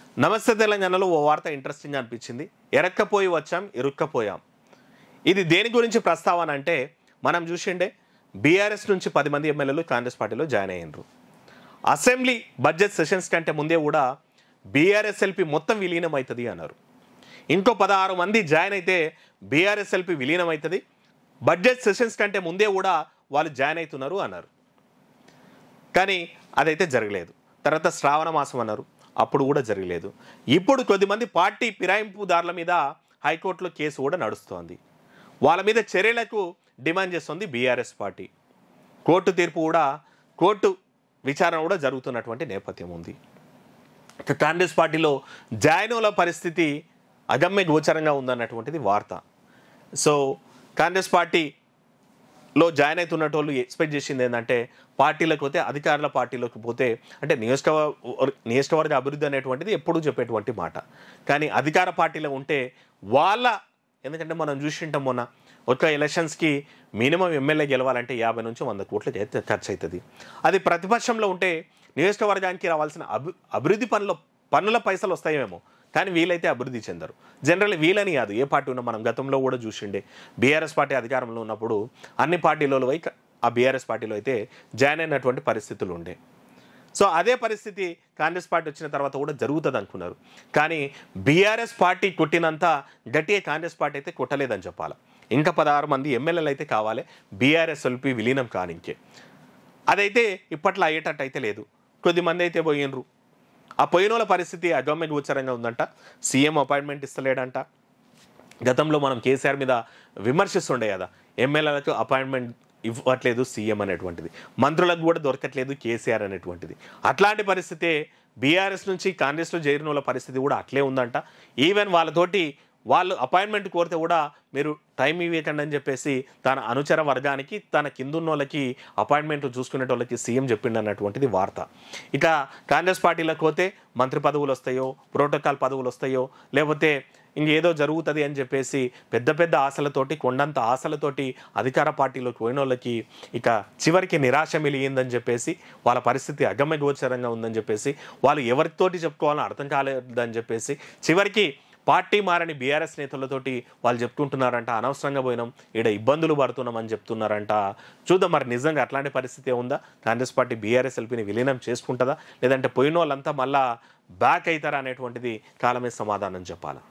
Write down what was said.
నమస్తే తెలంగాణలో ఓ వార్త ఇంట్రెస్టింగ్ అనిపించింది ఎరక్కపోయి వచ్చాం ఇరుక్కపోయాం ఇది దేని గురించి ప్రస్తావన అంటే మనం చూసిండే బీఆర్ఎస్ నుంచి పది మంది ఎమ్మెల్యేలు కాంగ్రెస్ పార్టీలో జాయిన్ అయ్యారు అసెంబ్లీ బడ్జెట్ సెషన్స్ కంటే ముందే కూడా బీఆర్ఎస్ఎల్పి మొత్తం విలీనం అవుతుంది అన్నారు ఇంకో పదహారు మంది జాయిన్ అయితే బీఆర్ఎస్ఎల్పి విలీనం అవుతుంది బడ్జెట్ సెషన్స్ కంటే ముందే కూడా వాళ్ళు జాయిన్ అవుతున్నారు అన్నారు కానీ అదైతే జరగలేదు తర్వాత శ్రావణ మాసం అన్నారు అప్పుడు కూడా జరగలేదు ఇప్పుడు కొద్దిమంది పార్టీ ఫిరాయింపుదారుల మీద హైకోర్టులో కేసు కూడా నడుస్తోంది వాళ్ళ మీద చర్యలకు డిమాండ్ చేస్తుంది బీఆర్ఎస్ పార్టీ కోర్టు తీర్పు కూడా కోర్టు విచారణ కూడా జరుగుతున్నటువంటి నేపథ్యం ఉంది ఇక కాంగ్రెస్ పార్టీలో జాయినుల పరిస్థితి అగమ్య గోచరంగా ఉందన్నటువంటిది వార్త సో కాంగ్రెస్ పార్టీ లో జాయిన్ అవుతున్నటోళ్ళు ఎక్స్పెక్ట్ చేసింది ఏంటంటే పార్టీలకు పోతే అధికారుల పార్టీలోకి పోతే అంటే నియోజకవర్గ నియోజకవర్గ అభివృద్ధి అనేటువంటిది ఎప్పుడూ చెప్పేటువంటి మాట కానీ అధికార పార్టీలో ఉంటే వాళ్ళ ఎందుకంటే మనం చూసింటాం మొన్న ఒక ఎలక్షన్స్కి మినిమం ఎమ్మెల్యే గెలవాలంటే యాభై నుంచి వంద కోట్లు అయితే ఖర్చు అవుతుంది అది ప్రతిపక్షంలో ఉంటే నియోజకవర్గానికి రావాల్సిన అభి అభివృద్ధి పనుల పన్నుల పైసలు వస్తాయేమో కానీ వీలైతే అభివృద్ధి చెందరు జనరల్ వీలని కాదు ఏ పార్టీ ఉన్నా మనం గతంలో కూడా చూసిండే బీఆర్ఎస్ పార్టీ అధికారంలో ఉన్నప్పుడు అన్ని పార్టీలలో పోయి ఆ బీఆర్ఎస్ పార్టీలో అయితే జాయిన్ అయినటువంటి పరిస్థితులు ఉండే సో అదే పరిస్థితి కాంగ్రెస్ పార్టీ వచ్చిన తర్వాత కూడా జరుగుతుంది అనుకున్నారు కానీ బీఆర్ఎస్ పార్టీ కొట్టినంత గట్టిగా కాంగ్రెస్ పార్టీ అయితే కొట్టలేదని చెప్పాలి ఇంకా పదహారు మంది ఎమ్మెల్యేలు అయితే కావాలి బీఆర్ఎస్ ఎల్పి విలీనం కానింకే అదైతే ఇప్పట్లో అయ్యేటట్టు అయితే లేదు కొద్దిమంది అయితే పోయినరు ఆ పోయిన వాళ్ళ పరిస్థితి అగమ్య గోచరంగా ఉందంట సీఎం అపాయింట్మెంట్ ఇస్తలేడంట గతంలో మనం కేసీఆర్ మీద విమర్శిస్తుండే కదా ఎమ్మెల్యేలకు అపాయింట్మెంట్ ఇవ్వట్లేదు సీఎం అనేటువంటిది మంత్రులకు కూడా దొరకట్లేదు కేసీఆర్ అనేటువంటిది అట్లాంటి పరిస్థితే బీఆర్ఎస్ నుంచి కాంగ్రెస్లో చేరిన వాళ్ళ పరిస్థితి కూడా అట్లే ఉందంట ఈవెన్ వాళ్ళతోటి వాళ్ళు అపాయింట్మెంట్ కోరితే కూడా మీరు టైం ఇవ్వకండి అని చెప్పేసి తన అనుచర వర్గానికి తన కిందున్న వాళ్ళకి అపాయింట్మెంట్ చూసుకునే వాళ్ళకి సీఎం చెప్పిండు అన్నటువంటిది వార్త ఇక కాంగ్రెస్ పార్టీలకు పోతే మంత్రి పదవులు వస్తాయో ప్రోటోకాల్ పదవులు వస్తాయో లేకపోతే ఇంకేదో జరుగుతుంది అని చెప్పేసి పెద్ద పెద్ద ఆశలతోటి కొండంత ఆశలతోటి అధికార పార్టీలోకి పోయిన వాళ్ళకి ఇక చివరికి నిరాశ మిలిగిందని చెప్పేసి వాళ్ళ పరిస్థితి అగమ్య గోచరంగా ఉందని చెప్పేసి వాళ్ళు ఎవరితోటి చెప్పుకోవాలని అర్థం కాలేదని చెప్పేసి చివరికి పార్టీ మారని బీఆర్ఎస్ నేతలతోటి వాళ్ళు చెప్పుకుంటున్నారంట అనవసరంగా పోయినాం ఈడ ఇబ్బందులు పడుతున్నాం అని చెప్తున్నారంట చూద్దాం మరి నిజంగా అట్లాంటి పరిస్థితి ఉందా కాంగ్రెస్ పార్టీ బీఆర్ఎస్ ఎల్పీని విలీనం చేసుకుంటుందా లేదంటే పోయిన వాళ్ళంతా మళ్ళా బ్యాక్ అవుతారా అనేటువంటిది కాలమే సమాధానం చెప్పాలి